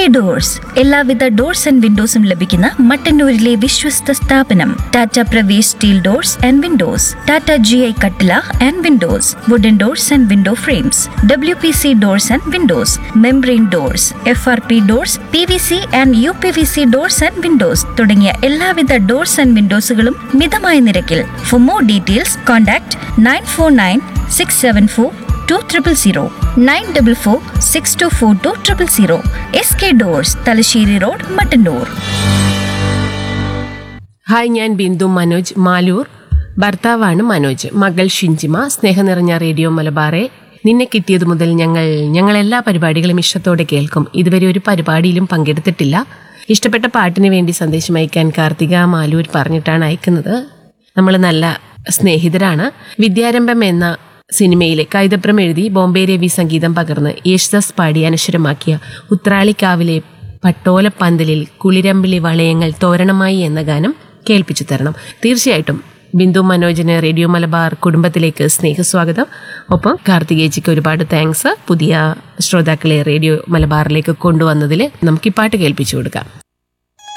K doors എല്ലാവിധ doors and വിൻഡോസും ലഭിക്കുന്ന മട്ടന്നൂരിലെ വിശ്വസ്ത സ്ഥാപനം Tata Pravesh steel doors and windows Tata G I കട്ടില and windows wooden doors and window frames W P C doors and windows membrane doors F R P doors P V C and U P V C doors and windows തുടങ്ങിയ എല്ലാവിധ doors and വിൻഡോസുകളും മിതമായ നിരക്കിൽ for more details contact nine four nine six seven four two triple zero nine double four six two four two triple zero S K doors Thalassery road Mattannur hi ഞാൻ ബിന്ദു മനോജ് മാലൂർ ഭർത്താവാണ് മനോജ് മകൾ ഷിഞ്ചിമ സ്നേഹം നിറഞ്ഞ റേഡിയോ മലബാറെ നിന്നെ കിട്ടിയത് മുതൽ ഞങ്ങൾ ഞങ്ങൾ എല്ലാ പരിപാടികളും ഇഷ്ടത്തോടെ കേൾക്കും ഇതുവരെ ഒരു പരിപാടിയിലും പങ്കെടുത്തിട്ടില്ല ഇഷ്ടപ്പെട്ട പാട്ടിന് വേണ്ടി സന്ദേശം അയക്കാൻ കാർത്തിക മാലൂർ പറഞ്ഞിട്ടാണ് അയക്കുന്നത് നമ്മൾ നല്ല സ്നേഹിതരാണ് വിദ്യാരംഭം എന്ന സിനിമയിലെ കൈതപ്രം എഴുതി ബോംബെ രവി സംഗീതം പകർന്ന് യേശുദാസ് പാടി അനശ്വരമാക്കിയ ഉത്രാളിക്കാവിലെ പട്ടോലപ്പന്തലിൽ കുളിരമ്പിളി വളയങ്ങൾ തോരണമായി എന്ന ഗാനം കേൾപ്പിച്ചു തരണം തീർച്ചയായിട്ടും ബിന്ദു മനോജിന് റേഡിയോ മലബാർ കുടുംബത്തിലേക്ക് സ്നേഹസ്വാഗതം ഒപ്പം കാർത്തികേച്ചിക്ക് ഒരുപാട് താങ്ക്സ് പുതിയ ശ്രോതാക്കളെ റേഡിയോ മലബാറിലേക്ക് കൊണ്ടുവന്നതിൽ നമുക്ക് ഈ പാട്ട് കേൾപ്പിച്ചു കൊടുക്കാം